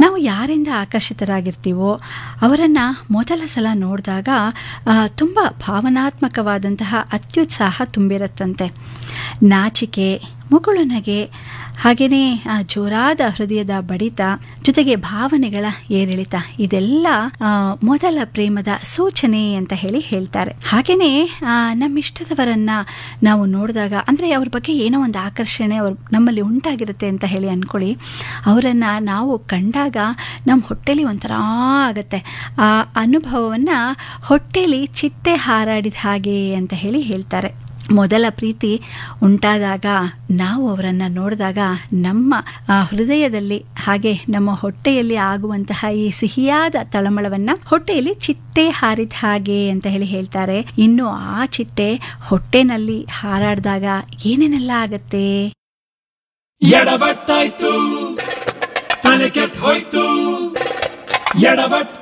ನಾವು ಯಾರಿಂದ ಆಕರ್ಷಿತರಾಗಿರ್ತೀವೋ ಅವರನ್ನು ಮೊದಲ ಸಲ ನೋಡಿದಾಗ ತುಂಬ ಭಾವನಾತ್ಮಕವಾದಂತಹ ಅತ್ಯುತ್ಸಾಹ ತುಂಬಿರುತ್ತಂತೆ ನಾಚಿಕೆ ಮುಗುಳು ನಗೆ ಹಾಗೆಯೇ ಆ ಜೋರಾದ ಹೃದಯದ ಬಡಿತ ಜೊತೆಗೆ ಭಾವನೆಗಳ ಏರಿಳಿತ ಇದೆಲ್ಲ ಆ, ಮೊದಲ ಪ್ರೇಮದ ಸೂಚನೆ ಅಂತ ಹೇಳಿ ಹೇಳ್ತಾರೆ ಹಾಗೆಯೇ ನಮ್ಮಿಷ್ಟದವರನ್ನ ನಾವು ನೋಡಿದಾಗ ಅಂದರೆ ಅವ್ರ ಬಗ್ಗೆ ಏನೋ ಒಂದು ಆಕರ್ಷಣೆ ಅವ್ರ ನಮ್ಮಲ್ಲಿ ಉಂಟಾಗಿರುತ್ತೆ ಅಂತ ಹೇಳಿ ಅಂದ್ಕೊಳ್ಳಿ ಅವರನ್ನು ನಾವು ಕಂಡಾಗ ನಮ್ಮ ಹೊಟ್ಟೆಲಿ ಒಂಥರ ಆಗತ್ತೆ ಆ ಅನುಭವವನ್ನು ಹೊಟ್ಟೆಲಿ ಚಿಟ್ಟೆ ಹಾರಾಡಿದ ಹಾಗೆ ಅಂತ ಹೇಳಿ ಹೇಳ್ತಾರೆ ಮೊದಲ ಪ್ರೀತಿ ಉಂಟಾದಾಗ ನಾವು ಅವರನ್ನು ನೋಡಿದಾಗ ನಮ್ಮ ಆ, ಹೃದಯದಲ್ಲಿ ಹಾಗೆ ನಮ್ಮ ಹೊಟ್ಟೆಯಲ್ಲಿ ಆಗುವಂತಹ ಈ ಸಿಹಿಯಾದ ತಳಮಳವನ್ನು ಹೊಟ್ಟೆಯಲ್ಲಿ ಚಿಟ್ಟೆ ಹಾರಿದ ಹಾಗೆ ಅಂತ ಹೇಳಿ ಹೇಳ್ತಾರೆ ಇನ್ನು ಆ ಚಿಟ್ಟೆ ಹೊಟ್ಟೆನಲ್ಲಿ ಹಾರಾಡಿದಾಗ ಏನೇನೆಲ್ಲ ಆಗತ್ತೆ ಎಡಬಟ್ಟಾಯ್ತು ತಲೆ ಕೆಟ್ಟ ಹೋಯ್ತು ಎಡಬಟ್